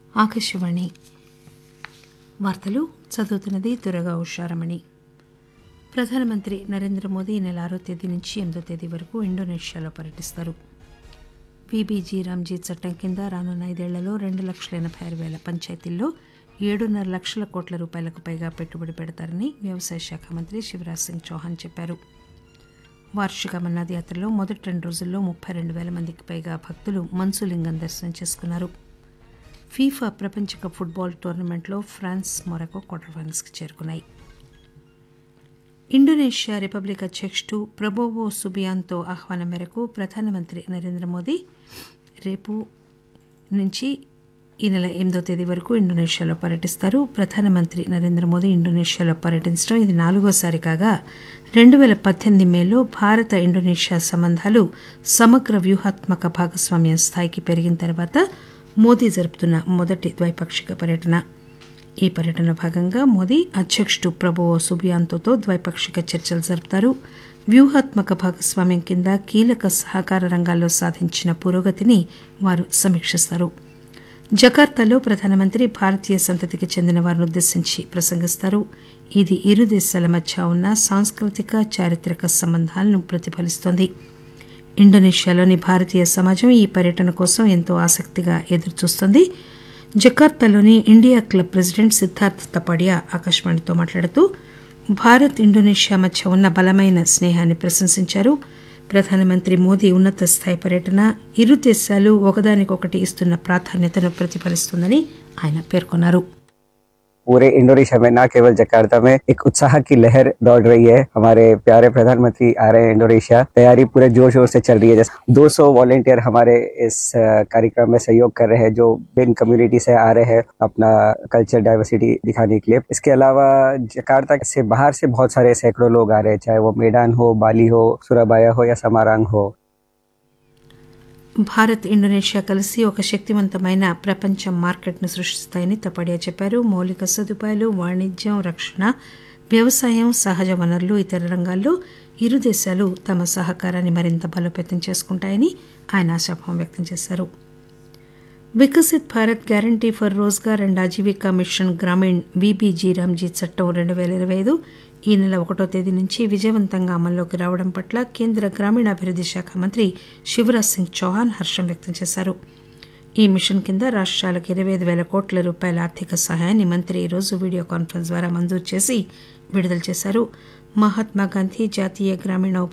ఆకాశవాణి వార్తలు చదువుతున్నది దురగా ఉషారమణి ప్రధానమంత్రి నరేంద్ర మోదీ ఈ నెల ఆరో తేదీ నుంచి ఎనిమిదో తేదీ వరకు ఇండోనేషియాలో పర్యటిస్తారు బీబీజీ రామ్జీ చట్టం కింద రానున్న ఐదేళ్లలో రెండు లక్షల ఎనభై ఆరు వేల పంచాయతీల్లో ఏడున్నర లక్షల కోట్ల రూపాయలకు పైగా పెట్టుబడి పెడతారని వ్యవసాయ శాఖ మంత్రి శివరాజ్ సింగ్ చౌహాన్ చెప్పారు వార్షిక అమర్నాథ్ యాత్రలో మొదటి రెండు రోజుల్లో ముప్పై రెండు వేల మందికి పైగా భక్తులు మన్సులింగం దర్శనం చేసుకున్నారు ఫీఫా ప్రపంచ కప్ ఫుట్బాల్ టోర్నమెంట్లో ఫ్రాన్స్ మొరకో క్వార్టర్ ఫైనల్స్కి చేరుకున్నాయి ఇండోనేషియా రిపబ్లిక్ అధ్యక్షుడు ప్రబోవో సుబియాంతో ఆహ్వానం మేరకు ప్రధానమంత్రి నరేంద్ర మోదీ రేపు నుంచి ఈ నెల ఎనిమిదో తేదీ వరకు ఇండోనేషియాలో పర్యటిస్తారు ప్రధానమంత్రి నరేంద్ర మోదీ ఇండోనేషియాలో పర్యటించడం ఇది నాలుగోసారి కాగా రెండు వేల పద్దెనిమిది మేలో భారత ఇండోనేషియా సంబంధాలు సమగ్ర వ్యూహాత్మక భాగస్వామ్యం స్థాయికి పెరిగిన తర్వాత మోదీ జరుపుతున్న మొదటి ద్వైపాక్షిక పర్యటన ఈ పర్యటనలో భాగంగా మోదీ అధ్యక్షుడు ప్రభువో సుబియాంతోతో ద్వైపాక్షిక చర్చలు జరుపుతారు వ్యూహాత్మక భాగస్వామ్యం కింద కీలక సహకార రంగాల్లో సాధించిన పురోగతిని వారు సమీక్షిస్తారు జకార్తాలో ప్రధానమంత్రి భారతీయ సంతతికి చెందిన వారిని ఉద్దేశించి ప్రసంగిస్తారు ఇది ఇరు దేశాల మధ్య ఉన్న సాంస్కృతిక చారిత్రక సంబంధాలను ప్రతిఫలిస్తోంది ఇండోనేషియాలోని భారతీయ సమాజం ఈ పర్యటన కోసం ఎంతో ఆసక్తిగా ఎదురుచూస్తోంది జకార్తాలోని India club president Siddharth Tapadia ఆకాశవాణితో మాట్లాడుతూ భారత్ ఇండోనేషియా మధ్య ఉన్న బలమైన స్నేహాన్ని ప్రశంసించారు ప్రధానమంత్రి మోదీ ఉన్నత స్థాయి పర్యటన ఇరు దేశాలు ఒకదానికొకటి ఇస్తున్న ప్రాధాన్యతను ప్రతిఫలిస్తుందని ఆయన పేర్కొన్నారు पूरे इंडोनेशिया में न केवल जकार्ता में एक उत्साह की लहर दौड़ रही है हमारे प्यारे प्रधानमंत्री आ रहे हैं इंडोनेशिया तैयारी पूरे जोर शोर से चल रही है जैसे 200 वॉलेंटियर हमारे इस अ, कार्यक्रम में सहयोग कर रहे हैं जो बिन कम्युनिटी से आ रहे हैं अपना कल्चर डाइवर्सिटी दिखाने के लिए इसके अलावा जकार्ता से बाहर से बहुत सारे सैकड़ों लोग आ रहे हैं चाहे वो मेडान हो बाली हो सुराबाया हो या समारांग हो భారత్ ఇండోనేషియా కలిసి ఒక శక్తివంతమైన ప్రపంచ మార్కెట్ను సృష్టిస్తాయని తపడియా చెప్పారు మౌలిక సదుపాయాలు వాణిజ్యం రక్షణ వ్యవసాయం సహజ వనరులు ఇతర రంగాల్లో ఇరు దేశాలు తమ సహకారాన్ని మరింత బలోపేతం చేసుకుంటాయని ఆయన ఆశాభావం వ్యక్తం చేశారు Viksit Bharat guarantee for Rozgar and Ajeevika mission Grameen VBG Ramji చట్టం రెండు వేల ఇరవై ఐదు ఈ నెల ఒకటో తేదీ నుంచి విజయవంతంగా అమల్లోకి రావడం పట్ల కేంద్ర గ్రామీణాభివృద్ధి శాఖ మంత్రి శివరాజ్ సింగ్ చౌహాన్ హర్షం వ్యక్తం చేశారు ఈ మిషన్ కింద రాష్ట్రాలకు ఇరవై ఐదు వేల కోట్ల రూపాయల ఆర్థిక సహాయాన్ని మంత్రి ఈరోజు వీడియో కాన్ఫరెన్స్ ద్వారా మంజూరు చేసి విడుదల చేశారు మహాత్మాగాంధీ జాతీయ గ్రామీణ